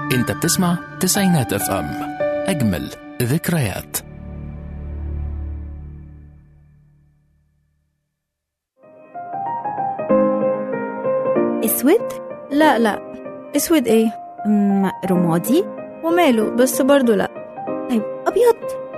انت بتسمع تسعينات اف ام اجمل ذكريات اسود لا لا اسود ايه أم، رمادي وماله بس برضو لا طيب ابيض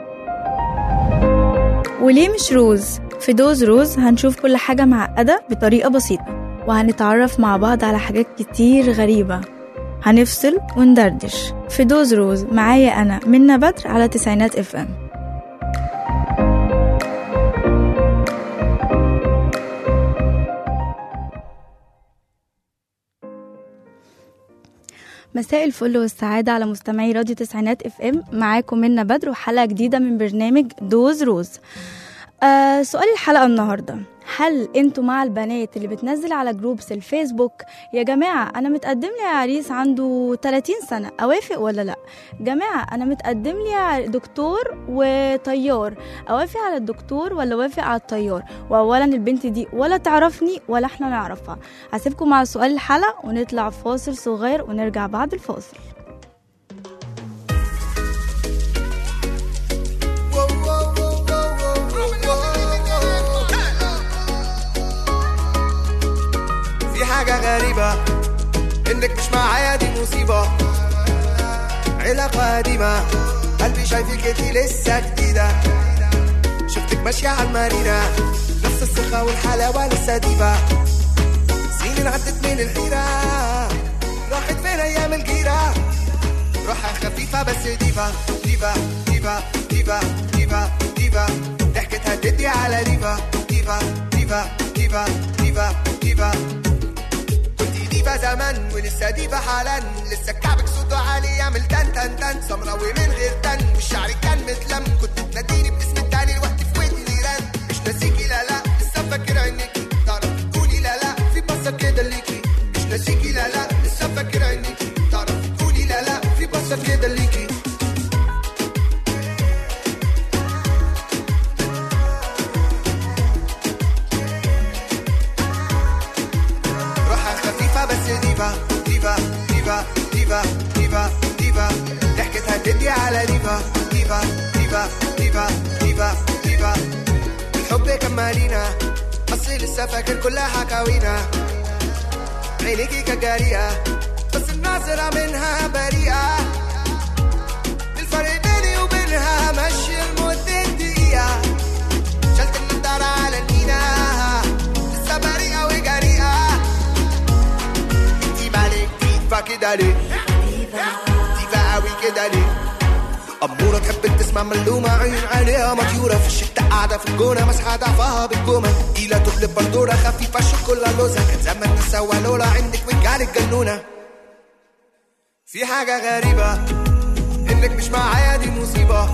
وليه مش روز في دوز روز هنشوف كل حاجة معقدة بطريقة بسيطة وهنتعرف مع بعض على حاجات كتير غريبة هنفصل وندردش في دوز روز معايا أنا منى بدر على تسعينات اف ام مساء الفل والسعادة على مستمعي راديو تسعينات اف ام معاكم منى بدر وحلقة جديدة من برنامج دوز روز آه سؤال الحلقة النهاردة هل انتوا مع البنات اللي بتنزل على جروبس الفيسبوك يا جماعة انا متقدم لي عريس عنده 30 سنة اوافق ولا لا جماعة انا متقدم لي دكتور وطيار اوافق على الدكتور ولا اوافق على الطيار واولا البنت دي ولا تعرفني ولا احنا نعرفها هسيبكم مع سؤال الحلقة ونطلع فاصل صغير ونرجع بعد الفاصل في حاجة غريبة انك مش معايا دي مصيبة علاقة قديمة قلبي شايفك انتي لسه جديدة شفتك ماشية على المارينا نفس الثقة والحلاوة لسه ديفا سنين عدت من الحيرة راحت فين ايام الجيرة روحها خفيفة بس ديفا ديفا ديفا ديفا ديفا ديفا ضحكتها تدي على ديفا ديفا ديفا ديفا ديفا ديفا كنتي ديفا زمان ولسه ديفا حالا لسه كعبك صوته عالي يعمل تن تن تن سمراوي من غير تن والشعر كان متلم كنت تناديني باسم التاني الوقت في ودني رن مش ناسيكي لا لا لسه فاكر عينيكي تعرفي تقولي لا لا في بصة كده ليكي مش ناسيكي لا لا لسه فاكر عينيكي تعرفي تقولي لا لا في بصة كده ليكي روحها خفيفة بس ديفا ديفا ديفا ديفا ديفا ديفا ضحكتها تدي على ديفا ديفا ديفا ديفا ديفا ديفا الحب كمالينا بس لسه فاكر كل حكاوينا عينيكي كجارية بس الناظرة منها بريئة الفرق بيني وبينها مشي لمدة دقيقة شلت النضارة على المينا لسه بريئة وجريئة انتي مالك ديفا كده ليه ديفا قوي كده ليه أمورة تحب تسمع ملومة عين عليها مطيورة في الشتاء قاعدة في الجونة مسحة ضعفها بالجومة تقيلة تقلب بندورة خفيفة الشوكولا لوزة كان زمان نسوى لولا عندك وجعلك جنونة في حاجة غريبة إنك مش معايا دي مصيبة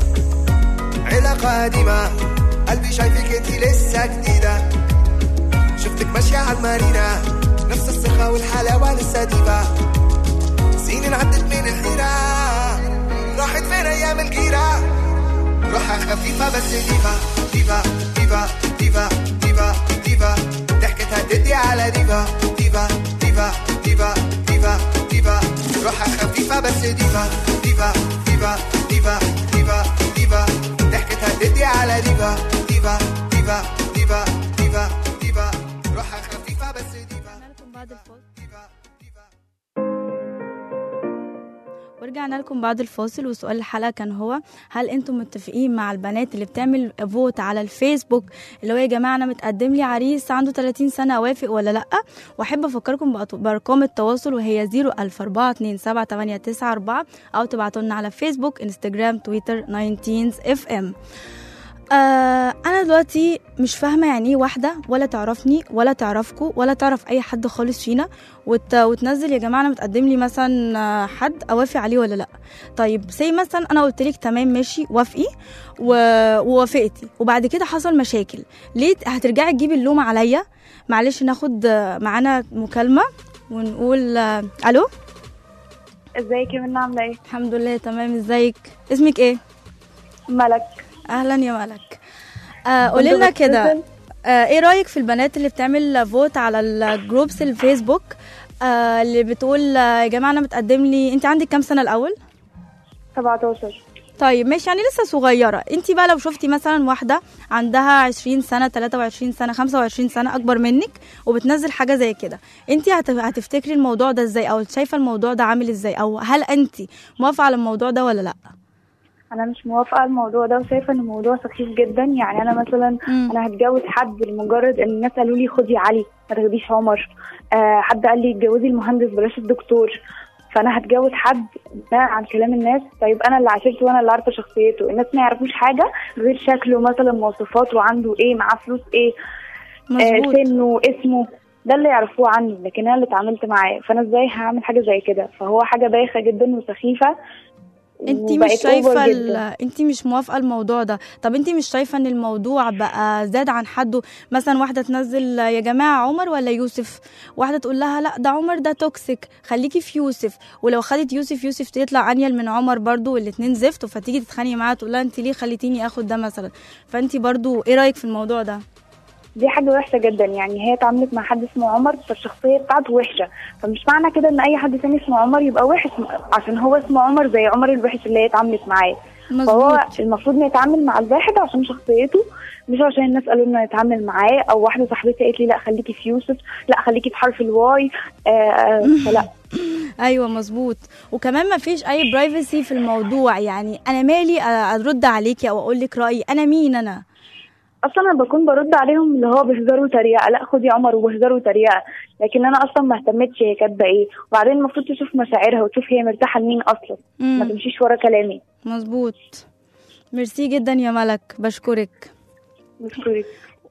علاقة قديمة قلبي شايفك انتي لسه جديدة شفتك ماشية على المارينا نفس الثقة والحلاوة لسه ديفا سنين عدت من الحيرة راحت فين أيام الجيرة روحها خفيفة بس ديفا ديفا ديفا ديفا ديفا ديفا ضحكتها تدي على ديفا ديفا ديفا ديفا ديفا ديفا روحها خفيفة بس ديفا ديفا ديفا ديفا ديفا ديفا ضحكتها تدي على ديفا ديفا ديفا ديفا ديفا ديفا روحها خفيفة بس ديفا لكم بعد الفاصل ديفا ديفا ورجعنا لكم بعد الفاصل وسؤال الحلقه كان هو هل انتم متفقين مع البنات اللي بتعمل فوت على الفيسبوك اللي هو يا جماعه انا متقدم لي عريس عنده 30 سنه اوافق ولا لا واحب افكركم بأط- بارقام التواصل وهي 004278994 او تبعتوا لنا على فيسبوك انستجرام تويتر 19 اف ام آه انا دلوقتي مش فاهمه يعني ايه واحده ولا تعرفني ولا تعرفكو ولا تعرف اي حد خالص فينا وت... وتنزل يا جماعه انا متقدم لي مثلا آه، حد اوافق عليه ولا لا طيب زي مثلا انا قلت لك تمام ماشي وافقي و... ووافقتي وبعد كده حصل مشاكل ليه هترجعي تجيبي اللوم عليا معلش ناخد آه، معانا مكالمه ونقول آه، الو ازيك يا منى عامله ايه الحمد لله تمام ازيك اسمك ايه ملك اهلا يا ملك آه قولي لنا كنت كده بتصل. آه ايه رايك في البنات اللي بتعمل فوت على الجروبس الفيسبوك آه اللي بتقول آه، يا جماعه انا متقدم لي انت عندك كام سنه الاول 17 طيب ماشي يعني لسه صغيرة انت بقى لو شفتي مثلا واحدة عندها 20 سنة 23 سنة 25 سنة أكبر منك وبتنزل حاجة زي كده انت هت- هتفتكري الموضوع ده ازاي أو شايفة الموضوع ده عامل ازاي أو هل انت موافقة على الموضوع ده ولا لأ انا مش موافقه على الموضوع ده وشايفه ان الموضوع سخيف جدا يعني انا مثلا مم. انا هتجوز حد لمجرد ان الناس قالوا لي خدي علي ما تاخديش عمر آه حد قال لي اتجوزي المهندس بلاش الدكتور فانا هتجوز حد بناء عن كلام الناس طيب انا اللي عاشرته وانا اللي عارفه شخصيته الناس ما يعرفوش حاجه غير شكله مثلا مواصفاته عنده ايه معاه فلوس ايه آه مظبوط سنه اسمه ده اللي يعرفوه عني لكن انا اللي اتعاملت معاه فانا ازاي هعمل حاجه زي كده فهو حاجه بايخه جدا وسخيفه انت وبقت مش شايفة over ال... جداً. انت مش موافقة الموضوع ده طب انت مش شايفة ان الموضوع بقى زاد عن حده مثلا واحدة تنزل يا جماعة عمر ولا يوسف واحدة تقول لها لا ده عمر ده توكسيك خليكي في يوسف ولو خدت يوسف يوسف يطلع انيل من عمر برضو والاتنين زفت فتيجي تتخانقي معاها تقول لها انت ليه خليتيني اخد ده مثلا فانت برضو ايه رأيك في الموضوع ده دي حاجة وحشة جدا يعني هي اتعاملت مع حد اسمه عمر فالشخصية بتاعته وحشة فمش معنى كده ان اي حد تاني اسمه عمر يبقى وحش عشان هو اسمه عمر زي عمر الوحش اللي هي اتعاملت معاه فهو مظبوط المفروض انه يتعامل مع الواحد عشان شخصيته مش عشان الناس قالوا انه يتعامل معاه او واحدة صاحبتي قالت لي لا خليكي في يوسف لا خليكي في حرف الواي آه آه، فلا ايوه مظبوط وكمان ما فيش اي برايفسي في الموضوع يعني انا مالي ارد عليكي او اقول لك رايي انا مين انا اصلا انا بكون برد عليهم اللي هو بهزار وتريقه لا خدي عمر وبهزار وتريقه لكن انا اصلا ما اهتمتش هي كاتبه ايه وبعدين المفروض تشوف مشاعرها وتشوف هي مرتاحه لمين اصلا ما مم. تمشيش ورا كلامي مظبوط ميرسي جدا يا ملك بشكرك بشكرك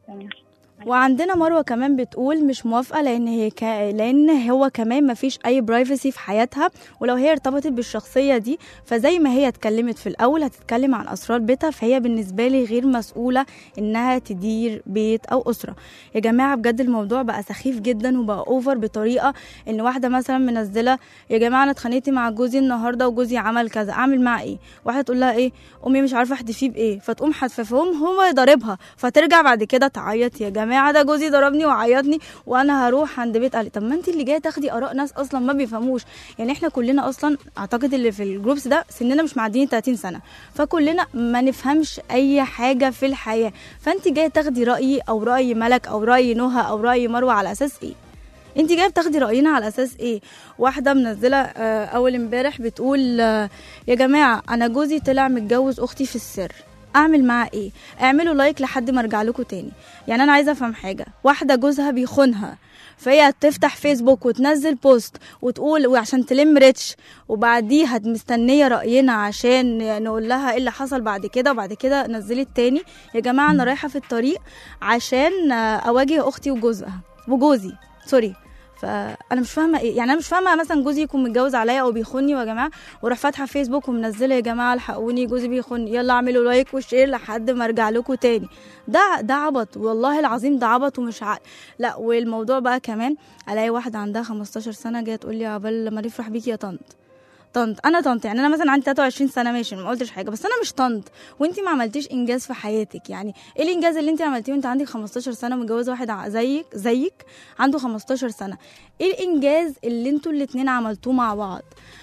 وعندنا مروه كمان بتقول مش موافقه لان هي ك... لان هو كمان ما فيش اي برايفسي في حياتها ولو هي ارتبطت بالشخصيه دي فزي ما هي اتكلمت في الاول هتتكلم عن اسرار بيتها فهي بالنسبه لي غير مسؤوله انها تدير بيت او اسره يا جماعه بجد الموضوع بقى سخيف جدا وبقى اوفر بطريقه ان واحده مثلا منزله يا جماعه انا اتخانقت مع جوزي النهارده وجوزي عمل كذا اعمل معاه ايه واحده تقول لها ايه امي مش عارفه احدفيه بايه فتقوم حتفه فهم هو يضربها فترجع بعد كده تعيط يا جماعه ده جوزي ضربني وعيطني وانا هروح عند بيت اهلي طب ما انت اللي جايه تاخدي اراء ناس اصلا ما بيفهموش يعني احنا كلنا اصلا اعتقد اللي في الجروبس ده سننا مش معديين 30 سنه فكلنا ما نفهمش اي حاجه في الحياه فانت جايه تاخدي رايي او راي ملك او راي نهى او راي مروه على اساس ايه انت جايه بتاخدي راينا على اساس ايه واحده منزله آه، اول امبارح بتقول آه، يا جماعه انا جوزي طلع متجوز اختي في السر اعمل معاه ايه اعملوا لايك لحد ما ارجع لكم تاني يعني انا عايزه افهم حاجه واحده جوزها بيخونها فهي تفتح فيسبوك وتنزل بوست وتقول وعشان تلم ريتش وبعديها مستنيه راينا عشان نقول لها ايه اللي حصل بعد كده وبعد كده نزلت تاني يا جماعه انا رايحه في الطريق عشان آه، اواجه اختي وجوزها وجوزي سوري فانا مش فاهمه ايه يعني انا مش فاهمه مثلا جوزي يكون متجوز عليا او بيخوني يا جماعه واروح فاتحه فيسبوك ومنزله يا جماعه الحقوني جوزي بيخوني يلا اعملوا لايك وشير لحد ما ارجع لكم تاني ده ده عبط والله العظيم ده عبط ومش عقل لا والموضوع بقى كمان الاقي واحده عندها 15 سنه جايه تقول لي عبال ما نفرح بيكي يا طنط طنط انا طنط يعني انا مثلا عندي 23 سنه ماشي ما قلتش حاجه بس انا مش طنط وانت ما عملتيش انجاز في حياتك يعني ايه الانجاز اللي انت عملتيه وانت عندك 15 سنه متجوزه واحد ع- زيك زيك عنده 15 سنه ايه الانجاز اللي انتوا الاتنين عملتوه مع بعض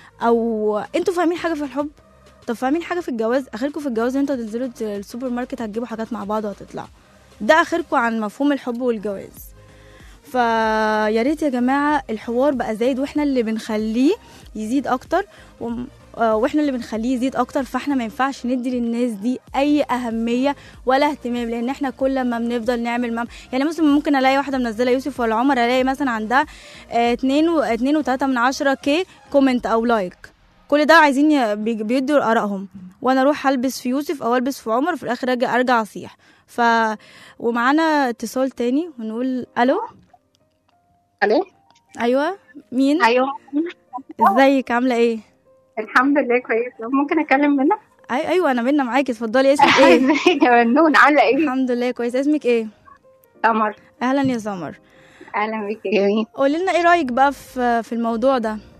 او انتوا فاهمين حاجه في الحب طب فاهمين حاجه في الجواز اخركم في الجواز ان انتوا تنزلوا ت- السوبر ماركت هتجيبوا حاجات مع بعض وهتطلعوا ده اخركم عن مفهوم الحب والجواز فيا ريت يا جماعه الحوار بقى زايد واحنا اللي بنخليه يزيد اكتر وم- آه، واحنا اللي بنخليه يزيد اكتر فاحنا ما ينفعش ندي للناس دي اي اهميه ولا اهتمام لان احنا كل ما بنفضل نعمل مم... يعني مثلا ممكن الاقي واحده منزله يوسف ولا عمر الاقي مثلا عندها آه، اتنين و... اتنين وتلاته من عشرة كي كومنت او لايك كل ده عايزين ي... بي- بيدوا ارائهم وانا اروح البس في يوسف او البس في عمر وفي الاخر ارجع ارجع اصيح ف ومعانا اتصال تاني ونقول الو الو ايوه مين ايوه ازيك عامله ايه الحمد لله كويسه ممكن اكلم منى أي ايوه انا منى معاكي اتفضلي اسمك ايه ازيك يا منون عامله ايه الحمد لله كويس اسمك ايه قمر اهلا يا سمر اهلا بيك يا جميل قولي لنا ايه رايك بقى في في الموضوع ده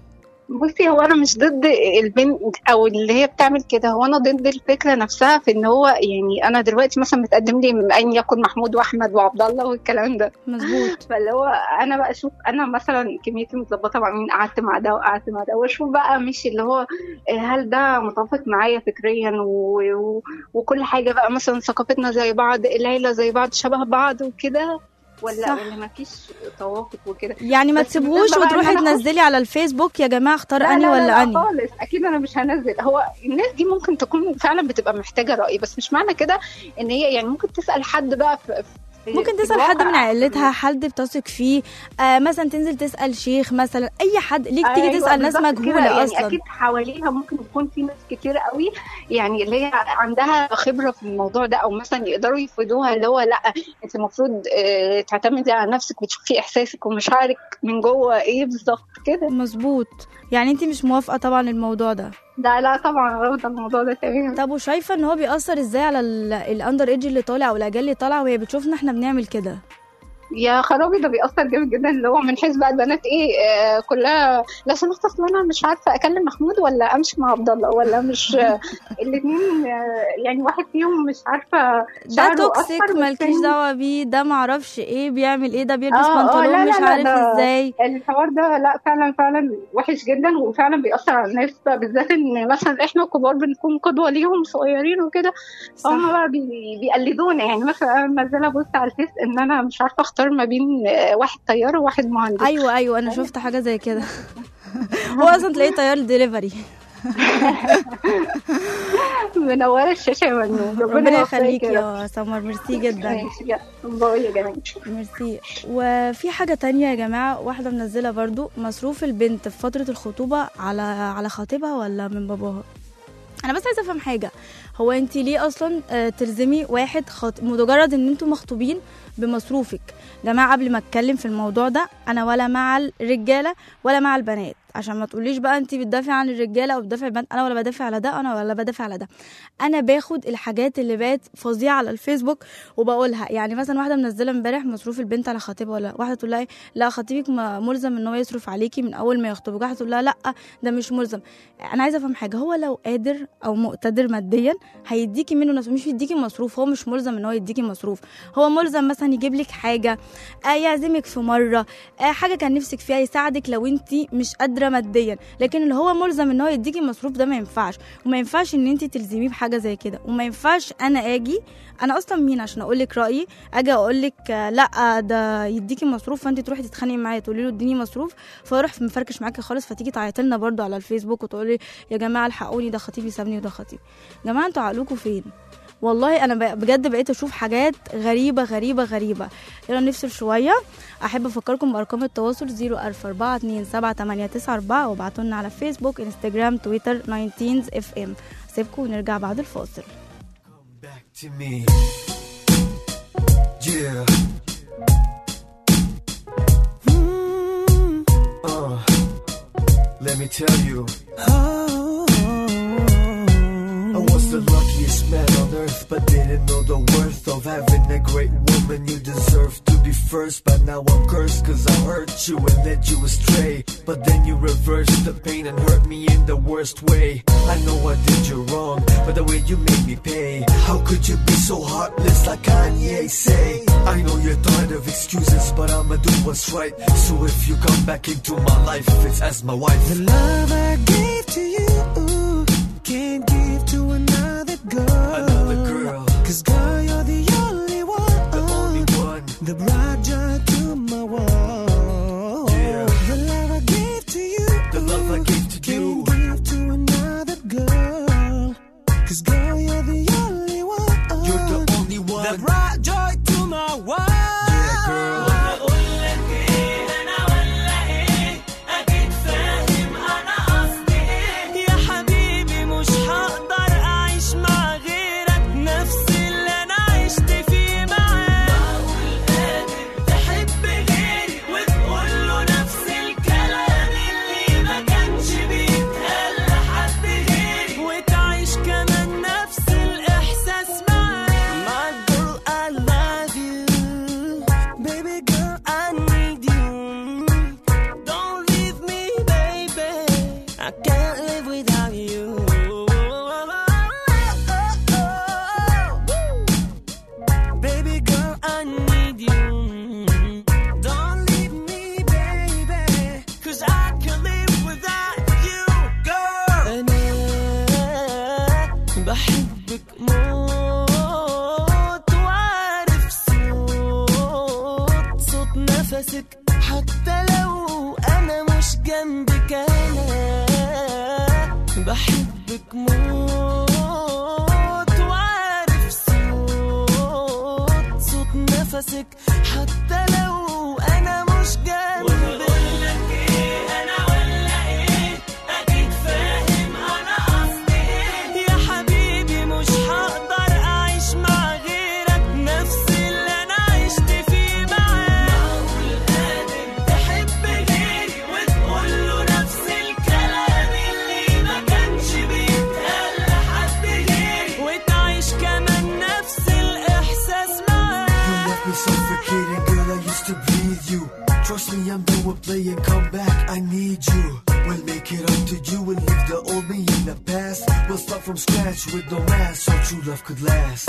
بصي هو انا مش ضد البنت او اللي هي بتعمل كده هو انا ضد الفكره نفسها في ان هو يعني انا دلوقتي مثلا متقدم لي من ان يكون محمود واحمد وعبد الله والكلام ده مظبوط فاللي هو انا بقى اشوف انا مثلا كميتي متظبطه مع مين قعدت مع ده وقعدت مع ده واشوف بقى مش اللي هو هل ده متوافق معايا فكريا و... و... وكل حاجه بقى مثلا ثقافتنا زي بعض العيله زي بعض شبه بعض وكده ولا صح. ولا ما فيش توافق وكده يعني ما بس تسيبوش بالنسبة بقى إن وتروحي أنا أخش- تنزلي على الفيسبوك يا جماعه اختار لا اني لا ولا لا اني خالص اكيد انا مش هنزل هو الناس دي ممكن تكون فعلا بتبقى محتاجه راي بس مش معنى كده ان هي يعني ممكن تسال حد بقى في في- ممكن في تسال حد الواقع. من عائلتها حد بتثق فيه آه مثلا تنزل تسال شيخ مثلا اي حد ليك تيجي أيوة تسال ناس بالظبط كده، مجهوله يعني اصلا اكيد حواليها ممكن يكون في ناس كتير قوي يعني اللي هي عندها خبره في الموضوع ده او مثلا يقدروا يفيدوها اللي هو لا انت المفروض آه، تعتمدي على نفسك وتشوفي احساسك ومشاعرك من جوه ايه بالظبط كده مظبوط يعني انت مش موافقه طبعا الموضوع ده ده لا طبعا رافضه الموضوع ده تماما طب وشايفه ان هو بيأثر ازاي على الاندر ايدج اللي طالع او الاجيال اللي طالعه وهي بتشوفنا احنا بنعمل كده يا خرابي ده بيأثر جامد جدا اللي هو من حيث بقى البنات ايه آه كلها لو سمحت اصل انا مش عارفه اكلم محمود ولا امشي مع عبد الله ولا مش آه الاثنين آه يعني واحد فيهم مش عارفه ده شعره توكسيك أصفر مالكيش والتاني- دعوه بيه ده معرفش ايه بيعمل ايه ده بيلبس آه، آه، بنطلون لا، لا، مش لا، عارف ده- ازاي الحوار ده لا فعلا فعلا وحش جدا وفعلا بيأثر على الناس بقى بالذات ان مثلا احنا الكبار بنكون قدوه ليهم صغيرين وكده صح. هم بقى بي- بيقلدونا يعني مثلا انا منزله بوست على الفيس ان انا مش عارفه اختار ما بين آه، واحد طيار وواحد مهندس ايوه ايوه انا شفت حاجه زي كده هو اصلا تلاقيه طيار دليفري منوره الشاشه يا منون ربنا يوفقك يخليك يا رب. يا سمر ميرسي جدا ماشي يا باي يا جماعه ميرسي وفي حاجة تانية يا جماعة واحدة منزلة برضو مصروف البنت في فترة الخطوبة على على خطيبها ولا من باباها انا بس عايزه افهم حاجه هو انت ليه اصلا آه، تلزمي واحد خط... مجرد ان انتوا مخطوبين بمصروفك جماعه قبل ما اتكلم في الموضوع ده انا ولا مع الرجاله ولا مع البنات عشان ما تقوليش بقى انت بتدافع عن الرجاله او بتدافع البنات انا ولا بدافع على ده انا ولا بدافع على ده انا باخد الحاجات اللي بقت فظيعه على الفيسبوك وبقولها يعني مثلا واحده منزله امبارح مصروف البنت على خطيبها ولا واحده تقول لها إيه؟ لا خطيبك م- ملزم ان هو يصرف عليكي من اول ما يخطبك واحده تقول لها لا ده مش ملزم انا عايزه افهم حاجه هو لو قادر او مقتدر ماديا هيديكي منه نفسه مش يديكي مصروف هو مش ملزم ان هو يديكي مصروف هو ملزم مثلا يجيب لك حاجه آه يعزمك في مره آه حاجه كان نفسك فيها يساعدك لو انت مش قادره ماديا لكن اللي هو ملزم ان هو يديكي مصروف ده ما ينفعش وما ينفعش ان انت تلزميه بحاجه زي كده وما ينفعش انا اجي انا اصلا مين عشان اقول لك رايي اجي اقول لك آه، لا ده يديكي مصروف فانت تروحي تتخانقي معايا تقولي له اديني مصروف فيروح مفركش معاكي خالص فتيجي تعيطي لنا برضو على الفيسبوك وتقولي يا جماعه الحقوني ده خطيبي سابني وده خطيبي يا جماعه انتوا عقلكم فين والله انا ب- بجد بقيت اشوف حاجات غريبه غريبه غريبه يلا نفصل شويه احب افكركم بارقام التواصل 004278994 وابعتوا لنا على فيسبوك انستجرام تويتر 19 اف ام سيبكم ونرجع بعد الفاصل back to me. Yeah. Uh, let me tell you. I was the luckiest man on earth, but didn't know the worth of having a great woman. You deserve to be first, but now I'm cursed cause I hurt you and led you astray. But then you reversed the pain and hurt me in the worst way. I know I did you wrong, but the way you made me pay. How could you be so heartless like Kanye say? I know you're tired of excuses, but I'ma do what's right. So if you come back into my life, it's as my wife. The love I gave to you can't give to another girl. Another girl, Cause girl, you're the only one. the only one. The bright joy to my world. Yeah. The love I gave to you. The love I gave to you. Can't give to another girl. Cause girl, you're the only one. You're the only one. The bright joy to my world. Yeah, girl. يا حبيبي مش هقدر اعيش مع غيرك نفس اللي انا حتى لو انا مش جنبك انا بحبك موت وعارف صوت صوت نفسك حتى لو انا مش جنبك يا حبيبي مش هقدر اعيش مع غيرك نفس اللي انا عشت فيه معاك معقول قادر تحب غيري وتقول له نفس الكلام اللي ما كانش بيتقال لحد غيري وتعيش كمان نفس الاحساس معاك You left me suffocating, girl. I used to breathe you. Trust me, I'm done with playing. Come back, I need you. We'll make it up to you and leave the old me in the past. We'll start from scratch with no mask, so true love could last.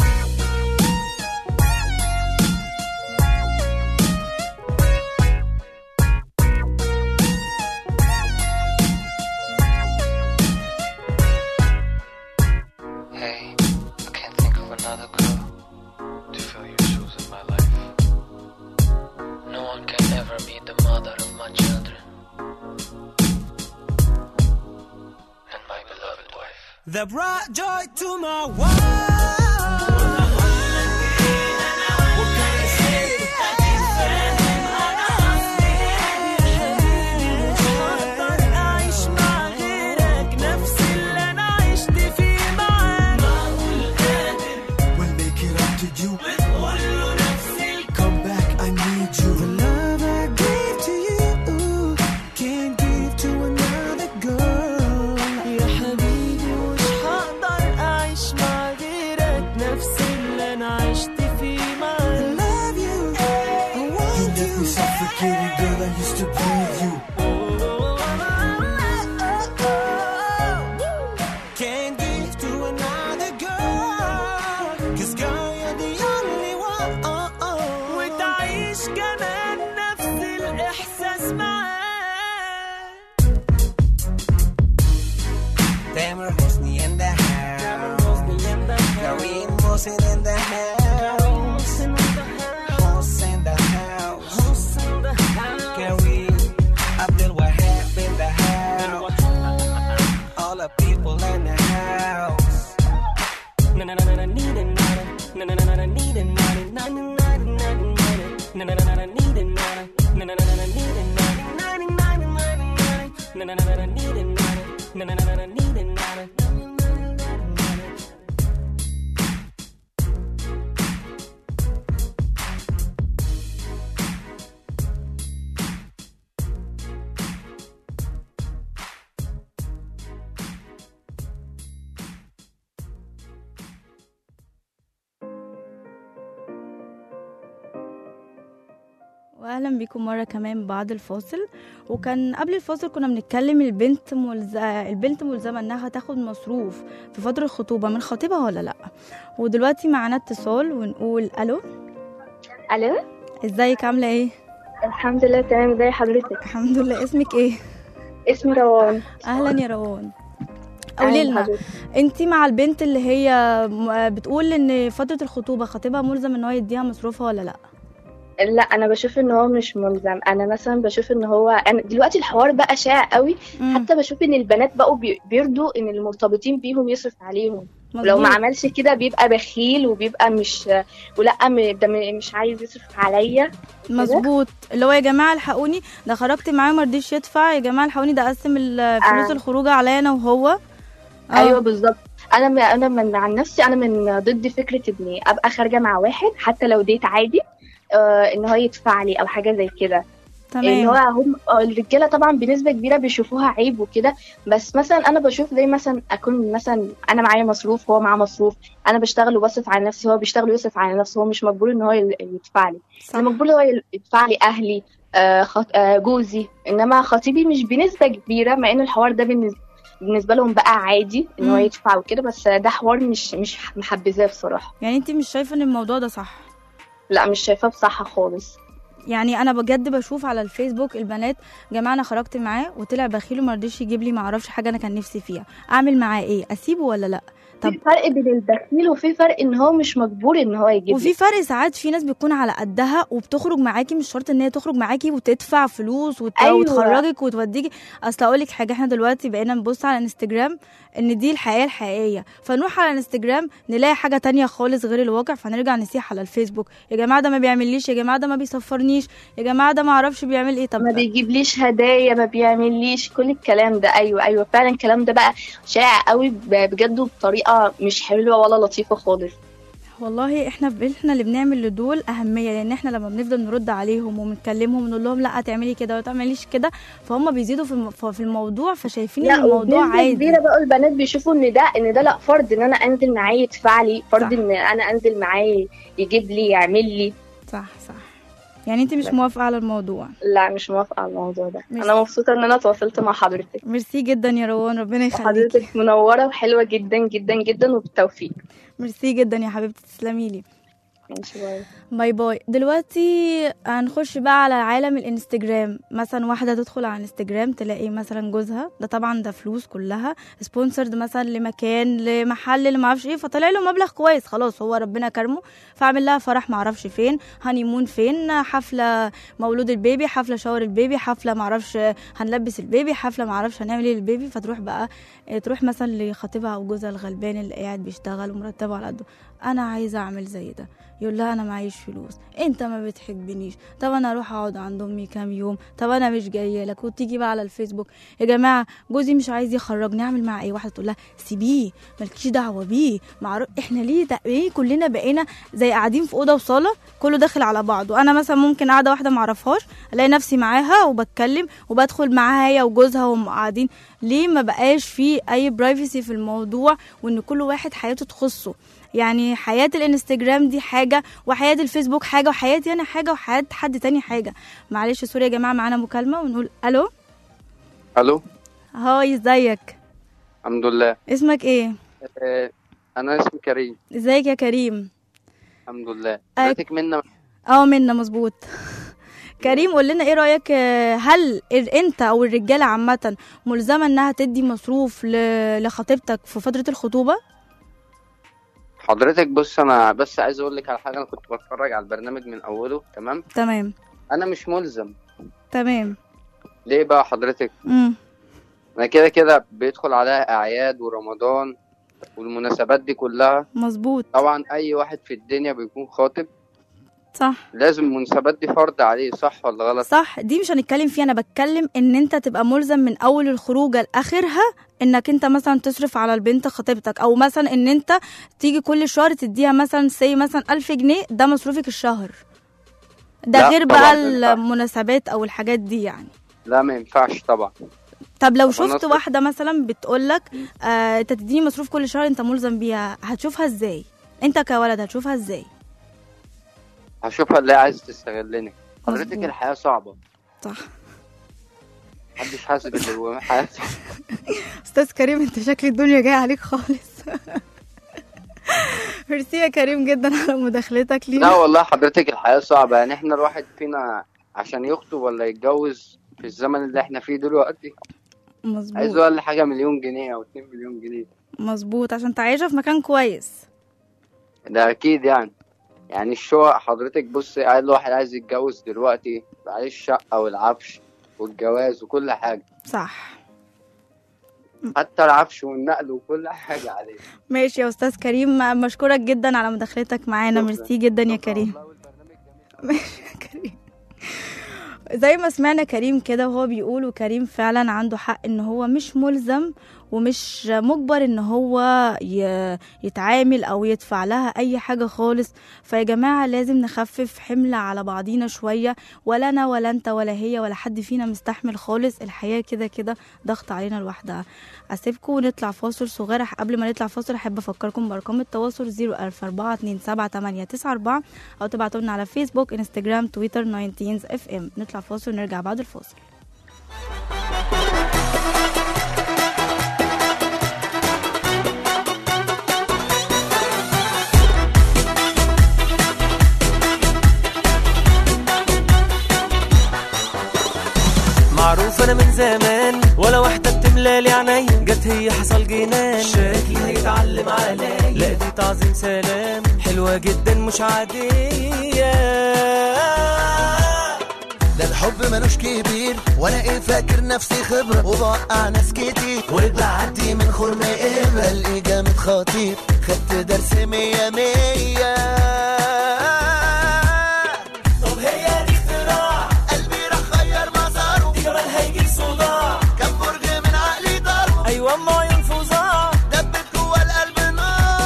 Hey, I can't think of another girl to fill your shoes in my life. No one can ever be the mother of my children. And my beloved wife. that brought joy to my world. هقدر أعيش مع غيرك نفس اللي أنا عشت فيه معاك معقول قادر We'll make it up to you. وتقول له نفس Come back, I need you. The love I gave to you can't give to another girl. يا حبيبي مش هقدر أعيش مع غيرك نفس اللي أنا عشت فيه معاك. I love you, I You want left me suffocating, girl. I used to breathe you. Can't give to another girl. 'Cause girl, you're the only one. وتعيش كمان نفس الإحساس معاك. Tamer Hosni in the house. Kareem Mohsin in the house. Hoss in the house. Kareem Abdul Wahab in the house. All the people in the house. واهلا بيكم مره كمان بعد الفاصل وكان قبل الفاصل كنا بنتكلم البنت ملز... البنت ملزمه انها تاخد مصروف في فتره الخطوبه من خطيبها ولا لا ودلوقتي معانا اتصال ونقول الو الو ازيك عامله ايه الحمد لله تمام زي حضرتك الحمد لله اسمك ايه اسمي روان اهلا يا روان قولي أهلا لنا حضرتك. انت مع البنت اللي هي م- بتقول ان فتره الخطوبه خطيبها ملزم ان هو يديها مصروفها ولا لا لا انا بشوف ان هو مش ملزم انا مثلا بشوف ان هو انا دلوقتي الحوار بقى شائع قوي مم. حتى بشوف ان البنات بقوا بي- بيرضوا ان المرتبطين بيهم يصرف عليهم ولو ما مظبوط. عملش كده بيبقى بخيل وبيبقى مش ولا م- ده م- مش عايز يصرف عليا مظبوط اللي هو يا جماعه الحقوني ده خرجت معاه ما رضيش يدفع يا جماعه الحقوني ده قسم الفلوس آه. الخروج عليا انا وهو آه. ايوه بالظبط انا م- انا من عن نفسي انا من ضد فكره اني ابقى خارجه مع واحد حتى لو ديت عادي آه ان هو يدفع لي او حاجه زي كده ان هو تمام هم آه، الرجاله طبعا بنسبه كبيره بيشوفوها عيب وكده بس مثلا انا بشوف زي مثلا اكون مثلا انا معايا مصروف هو معاه مصروف انا بشتغل وبصرف على نفسي هو بيشتغل ويصرف على نفسه هو مش مجبور ان هو ي- يدفع لي صح انا مجبور هو ي- يدفع لي اهلي آه خط... آه جوزي انما خطيبي مش بنسبه كبيره مع ان الحوار ده بالنسبه بالنسبه لهم بقى عادي ان هو مم. يدفع وكده بس ده حوار مش مش محبذاه بصراحه يعني انت مش شايفه ان الموضوع ده صح لا مش شايفاه بصح خالص يعني انا بجد بشوف على الفيسبوك البنات جماعه انا خرجت معاه وطلع بخيل وما رضيش يجيب لي ما اعرفش حاجه انا كان نفسي فيها اعمل معاه ايه اسيبه ولا لا طب في فرق بين البخيل وفي فرق ان هو مش مجبور ان هو يجيب وفي فرق ساعات في ناس بتكون على قدها وبتخرج معاكي مش شرط ان هي تخرج معاكي وتدفع فلوس وت... أيوة. وتخرجك وتوديكي اصل اقول لك حاجه احنا دلوقتي بقينا نبص على انستجرام ان دي الحياه الحقيقيه فنروح على انستجرام نلاقي حاجه تانية خالص غير الواقع فنرجع نسيح على الفيسبوك يا جماعه ده ما بيعمليش يا جماعه ده ما بيصفرنيش يا جماعه ده ما اعرفش بيعمل ايه طب ما بيجيبليش هدايا ما بيعمليش كل الكلام ده ايوه ايوه فعلا الكلام ده بقى شائع قوي ب- بجد بطريقه مش حلوه ولا لطيفه خالص والله احنا ب... احنا اللي بنعمل لدول اهميه لان احنا لما بنفضل نرد عليهم وبنكلمهم ونقول لهم لا تعملي كده ولا تعمليش كده فهم بيزيدوا في الم... في الموضوع فشايفين ان لا الموضوع وبنسبة عادي كبيره بقى البنات بيشوفوا ان ده ان ده لا فرض ان انا انزل معاه يدفع لي فرض ان انا انزل معاه يجيب لي يعمل لي صح صح يعني انت مش موافقه على الموضوع لا مش موافقه على الموضوع ده مش- انا مبسوطه ان انا تواصلت مع حضرتك ميرسي جدا يا روان ربنا يخليكي حضرتك منوره وحلوه جدا جدا جدا وبالتوفيق ميرسي جدا يا حبيبتي تسلمي لي ماشي باي باي باي دلوقتي هنخش بقى على عالم الانستجرام مثلا واحده تدخل على الانستجرام تلاقي مثلا جوزها ده طبعا ده فلوس كلها سبونسرد مثلا لمكان لمحل اللي معرفش ايه فطلع له مبلغ كويس خلاص هو ربنا كرمه فعمل لها فرح معرفش فين هانيمون فين حفله مولود البيبي حفله شاور البيبي حفله معرفش هنلبس البيبي حفله معرفش هنعمل ايه للبيبي فتروح بقى اه، تروح مثلا لخطيبها او جوزها الغلبان اللي قاعد بيشتغل ومرتبه على قده انا عايزه اعمل زي ده يقول لها انا معيش فلوس انت ما بتحبنيش طب انا اروح اقعد عند امي كام يوم طب انا مش جايه لك وتيجي بقى على الفيسبوك يا جماعه جوزي مش عايز يخرجني اعمل معاه ايه واحده تقول لها سيبيه مالكيش دعوه بيه معروف احنا ليه ده ليه كلنا بقينا زي قاعدين في اوضه وصاله كله داخل على بعضه انا مثلا ممكن قاعده واحده ما اعرفهاش الاقي نفسي معاها وبتكلم وبدخل معاها هي وجوزها وهم قاعدين ليه ما بقاش في اي برايفسي في الموضوع وان كل واحد حياته تخصه يعني حياة الانستجرام دي حاجة وحياة الفيسبوك حاجة وحياتي أنا حاجة وحياة حد تاني حاجة معلش سوري يا جماعة معانا مكالمة ونقول ألو الو هاي ازيك الحمد لله اسمك ايه آه، انا اسمي كريم ازيك يا كريم الحمد لله أي- حضرتك منا اه منا مظبوط كريم قول لنا ايه رايك آه، هل ال- انت او الرجاله عامه ملزمه انها تدي مصروف ل- لخطيبتك في فتره الخطوبه حضرتك بص انا بس عايز اقول لك على حاجه انا كنت بتفرج على البرنامج من اوله تمام تمام انا مش ملزم تمام ليه بقى حضرتك امم انا كده كده بيدخل عليها اعياد ورمضان والمناسبات دي كلها مظبوط طبعا اي واحد في الدنيا بيكون خاطب صح لازم المناسبات دي فرض عليه صح ولا غلط صح دي مش هنتكلم فيها انا بتكلم ان انت تبقى ملزم من اول الخروجه لاخرها انك انت مثلا تصرف على البنت خطيبتك او مثلا ان انت تيجي كل شهر تديها مثلا سي مثلا ألف جنيه ده مصروفك الشهر ده لا، غير طبعاً بقى ما ينفعش. المناسبات او الحاجات دي يعني لا ما ينفعش طبعا طب لو طب شفت أنا- واحده مثلا بتقولك آه انت تديني مصروف كل شهر انت ملزم بيها هتشوفها ازاي انت كولد هتشوفها ازاي هشوفها اللي هي عايز تستغلني حضرتك مظبوط. الحياه صعبه صح محدش حاسس باللي هو حياته استاذ كريم انت شكل الدنيا جايه عليك خالص ميرسي يا كريم جدا على مداخلتك لينا لا والله حضرتك الحياة صعبة يعني احنا الواحد فينا عشان يخطب ولا يتجوز في الزمن اللي احنا فيه دلوقتي عايز مظبوط اقل حاجة مليون جنيه او اتنين مليون جنيه مظبوط عشان تعيشها في مكان كويس ده اكيد يعني يعني الشقق حضرتك بص اقل واحد عايز يتجوز دلوقتي عليه الشقة والعفش والجواز وكل حاجة صح حتى العفش والنقل وكل حاجة عليه ماشي يا استاذ كريم مشكورك جدا على مداخلتك معانا شكراً. ميرسي جدا يا كريم ماشي يا كريم زي ما سمعنا كريم كده وهو بيقول وكريم فعلا عنده حق ان هو مش ملزم ومش مجبر ان هو ي- يتعامل او يدفع لها اي حاجة خالص فيا جماعة لازم نخفف حمل على بعضينا شوية ولا انا ولا انت ولا هي ولا حد فينا مستحمل خالص الحياة كده كده ضغط علينا لوحدها اسيبكم ونطلع فاصل صغير قبل ما نطلع فاصل احب افكركم بارقام التواصل 004278994 او تبعتوا لنا على فيسبوك انستجرام تويتر 19 اف ام نطلع فاصل ونرجع بعد الفاصل معروف انا من زمان ولا واحدة بتمشي ملالي عينيا جت هي حصل جنان شكلي هيتعلم عليا لا دي تعظيم سلام حلوة جدا مش عادية ده الحب ملوش كبير وانا ايه فاكر نفسي خبرة وبوقع ناس كتير وبعدي من خرم ايه بلاقي جامد خطير خدت درس مية مية طب هي دي اختراع قلبي راح غير مساره دي كمان هيجيب صداع كم برج من عقلي ضربه ايوه ما ينفذها دبت جوه القلب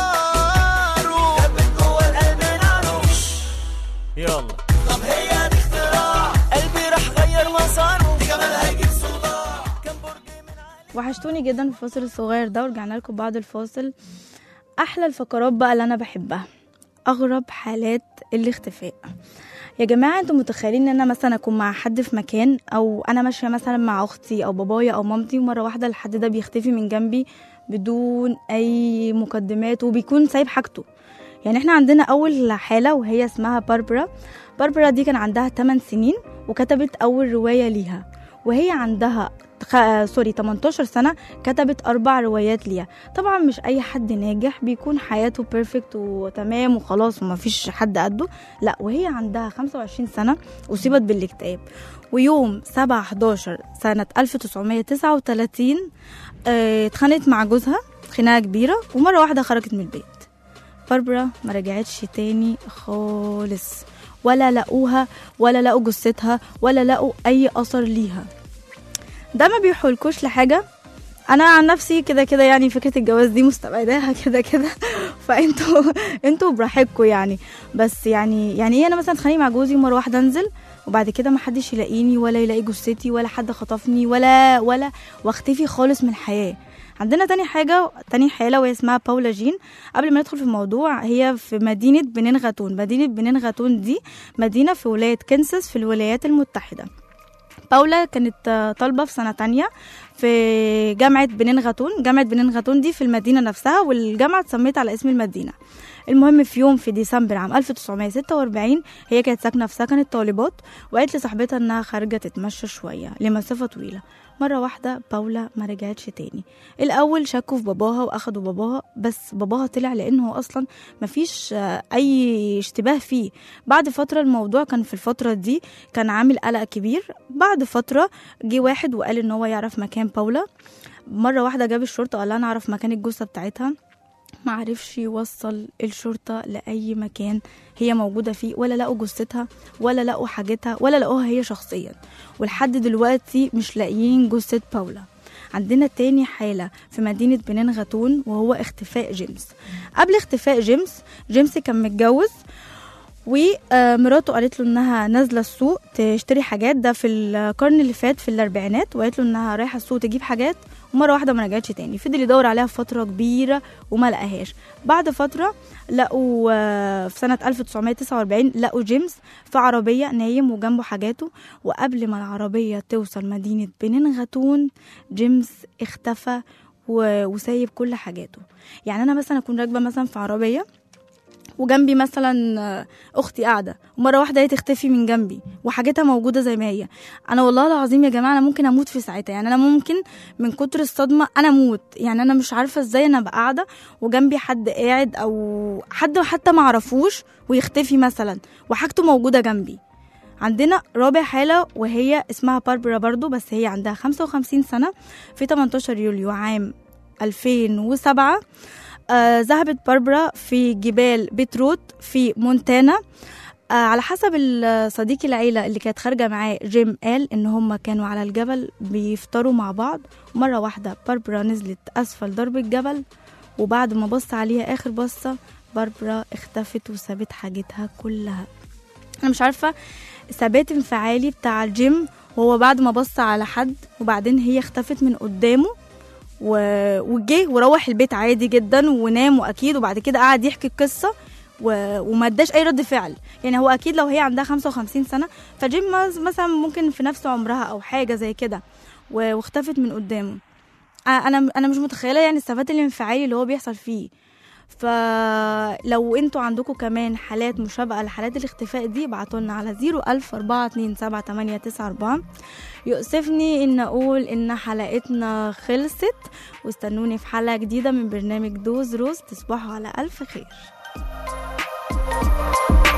ناره دبت جوه القلب ناره يلا طب هي دي اختراع قلبي راح غير مساره دي كمان هيجيب صداع وحشتوني جدا في الفاصل الصغير ده ورجعنا لكم بعد الفاصل احلى الفقرات بقى اللي انا بحبها اغرب حالات الاختفاء يا جماعه انتوا متخيلين ان انا مثلا اكون مع حد في مكان او انا ماشيه مثلا مع اختي او بابايا او مامتي ومره واحده الحد ده بيختفي من جنبي بدون اي مقدمات وبيكون سايب حاجته يعني احنا عندنا اول حاله وهي اسمها باربرا باربرا دي كان عندها 8 سنين وكتبت اول روايه ليها وهي عندها خ... سوري 18 سنة كتبت أربع روايات ليها طبعا مش أي حد ناجح بيكون حياته بيرفكت وتمام وخلاص ومفيش حد قده لا وهي عندها 25 سنة أصيبت بالاكتئاب ويوم 7 11 سنة 1939 آه، اتخانقت مع جوزها خناقة كبيرة ومرة واحدة خرجت من البيت باربرا ما رجعتش تاني خالص ولا لقوها ولا لقوا جثتها ولا لقوا أي أثر ليها ده ما بيحولكوش لحاجه انا عن نفسي كده كده يعني فكره الجواز دي مستبعداها كده كده فانتوا انتوا براحتكم يعني بس يعني يعني ايه انا مثلا اتخانق مع جوزي مره واحده انزل وبعد كده ما حدش يلاقيني ولا يلاقي جثتي ولا حد خطفني ولا ولا واختفي خالص من الحياه عندنا تاني حاجة تاني حالة وهي اسمها باولا جين قبل ما ندخل في الموضوع هي في مدينة بنين غاتون مدينة بنين غاتون دي مدينة في ولاية كنساس في الولايات المتحدة باولا كانت آه، طالبة في سنة تانية في جامعة بنين غاتون جامعة بنين غاتون دي في المدينة نفسها والجامعة اتسميت على اسم المدينة المهم في يوم في ديسمبر عام 1946 هي كانت ساكنة في سكن الطالبات وقالت لصاحبتها انها خارجة تتمشى شوية لمسافة طويلة مرة واحدة باولا ما رجعتش تاني الأول شكوا في باباها وأخدوا باباها بس باباها طلع لأنه أصلا مفيش آه، أي اشتباه فيه بعد فترة الموضوع كان في الفترة دي كان عامل قلق كبير بعد فترة جه واحد وقال إن هو يعرف مكان باولا مرة واحدة جاب الشرطة قال لها أنا أعرف مكان الجثة بتاعتها ما عرفش يوصل الشرطة لأي مكان هي موجودة فيه ولا لقوا جثتها ولا لقوا حاجتها ولا لقوها هي شخصيا ولحد دلوقتي مش لاقيين جثة باولا عندنا تاني حالة في مدينة بنين غاتون وهو اختفاء جيمس قبل اختفاء جيمس جيمس كان متجوز ومراته قالت له انها نازله السوق تشتري حاجات ده في القرن اللي فات في الاربعينات وقالت له انها رايحه السوق تجيب حاجات ومره واحده ما رجعتش تاني فضل يدور عليها فتره كبيره وما لقاهاش بعد فتره لقوا آه، في سنه 1949 لقوا جيمس في عربيه نايم وجنبه حاجاته وقبل ما العربيه توصل مدينه بنين غاتون جيمس اختفى و- وسايب كل حاجاته يعني انا مثلا اكون راكبه مثلا في عربيه وجنبي مثلا آه، اختي قاعده ومره واحده هي تختفي من جنبي وحاجتها موجوده زي ما هي انا والله العظيم يا جماعه انا ممكن اموت في ساعتها يعني انا ممكن من كتر الصدمه انا اموت يعني انا مش عارفه ازاي انا ابقى قاعده وجنبي حد قاعد او حد حتى ما اعرفوش ويختفي مثلا وحاجته موجوده جنبي عندنا رابع حالة وهي اسمها باربرا برضو بس هي عندها 55 سنة في 18 يوليو عام 2007 آه، ذهبت باربرا في جبال بيتروت في مونتانا آه، على حسب ال- صديق العيلة اللي كانت خارجة معاه جيم قال إن هما كانوا على الجبل بيفطروا مع بعض مرة واحدة باربرا نزلت أسفل درب الجبل وبعد ما بص عليها آخر بصة باربرا اختفت وسابت حاجتها كلها أنا مش عارفة ثبات انفعالي بتاع الجيم وهو بعد ما بص على حد وبعدين هي اختفت من قدامه و- وجه وروح البيت عادي جدا ونام واكيد وبعد كده قعد يحكي القصه و... وما اداش اي رد فعل يعني هو اكيد لو هي عندها 55 سنه فجيم مز- مثلا ممكن في نفس عمرها او حاجه زي كده و... واختفت من قدامه آه، انا انا مش متخيله يعني الثبات الانفعالي اللي هو بيحصل فيه فلو انتوا عندكم كمان حالات مشابهة لحالات الاختفاء دي ابعتولنا على 004278994 يؤسفني ان اقول ان حلقتنا خلصت واستنوني في حلقة جديدة من برنامج دوز روز تصبحوا على الف خير